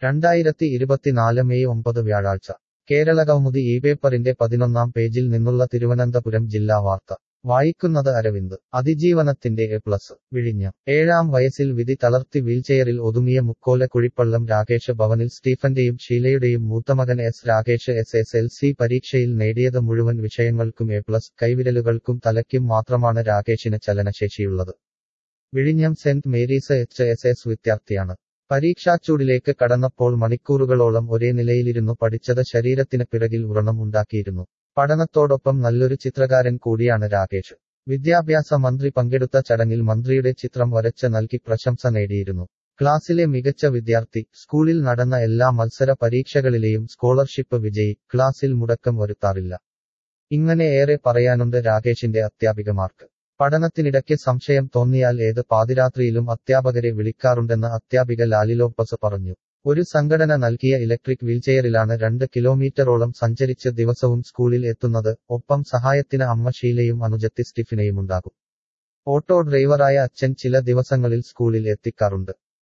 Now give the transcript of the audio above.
രണ്ടായിരത്തി ഇരുപത്തിനാല് മെയ് ഒമ്പത് വ്യാഴാഴ്ച കേരളകൗമുദി ഈ പേപ്പറിന്റെ പതിനൊന്നാം പേജിൽ നിന്നുള്ള തിരുവനന്തപുരം ജില്ലാ വാർത്ത വായിക്കുന്നത് അരവിന്ദ് അതിജീവനത്തിന്റെ എ പ്ലസ് വിഴിഞ്ഞം ഏഴാം വയസ്സിൽ വിധി തളർത്തി വീൽചെയറിൽ ഒതുങ്ങിയ മുക്കോല കുഴിപ്പള്ളം രാകേഷ് ഭവനിൽ സ്റ്റീഫന്റെയും ഷീലയുടെയും മൂത്തമകൻ S Rakesh S S L C പരീക്ഷയിൽ നേടിയത് മുഴുവൻ വിഷയങ്ങൾക്കും എ പ്ലസ് കൈവിരലുകൾക്കും തലയ്ക്കും മാത്രമാണ് രാകേഷിന് ചലനശേഷിയുള്ളത് വിഴിഞ്ഞം saint Mary's H S S വിദ്യാർത്ഥിയാണ് പരീക്ഷാച്ചൂടിലേക്ക് കടന്നപ്പോൾ മണിക്കൂറുകളോളം ഒരേ നിലയിലിരുന്നു പഠിച്ചത് ശരീരത്തിന് പിറകിൽ വ്രണം ഉണ്ടാക്കിയിരുന്നു പഠനത്തോടൊപ്പം നല്ലൊരു ചിത്രകാരൻ കൂടിയാണ് രാകേഷ് വിദ്യാഭ്യാസ മന്ത്രി പങ്കെടുത്ത ചടങ്ങിൽ മന്ത്രിയുടെ ചിത്രം വരച്ച് നൽകി പ്രശംസ നേടിയിരുന്നു ക്ലാസ്സിലെ മികച്ച വിദ്യാർത്ഥി സ്കൂളിൽ നടന്ന എല്ലാ മത്സര പരീക്ഷകളിലെയും സ്കോളർഷിപ്പ് വിജയി ക്ലാസ്സിൽ മുടക്കം വരുത്താറില്ല ഇങ്ങനെ ഏറെ പറയാനുണ്ട് രാകേഷിന്റെ അധ്യാപികമാർക്ക് പഠനത്തിനിടയ്ക്ക് സംശയം തോന്നിയാൽ ഏത് പാതിരാത്രിയിലും അധ്യാപകരെ വിളിക്കാറുണ്ടെന്ന് അധ്യാപിക ലാലിലോപ്പസ് പറഞ്ഞു ഒരു സംഘടന നൽകിയ ഇലക്ട്രിക് വീൽചെയറിലാണ് രണ്ട് കിലോമീറ്ററോളം സഞ്ചരിച്ച് ദിവസവും സ്കൂളിൽ എത്തുന്നത് ഒപ്പം സഹായത്തിന് അമ്മ ഷീലയും അനുജത്തി സ്റ്റിഫിനയുമുണ്ടാകും ഓട്ടോ ഡ്രൈവറായ അച്ഛൻ ചില ദിവസങ്ങളിൽ സ്കൂളിൽ എത്തിക്കാറുണ്ട്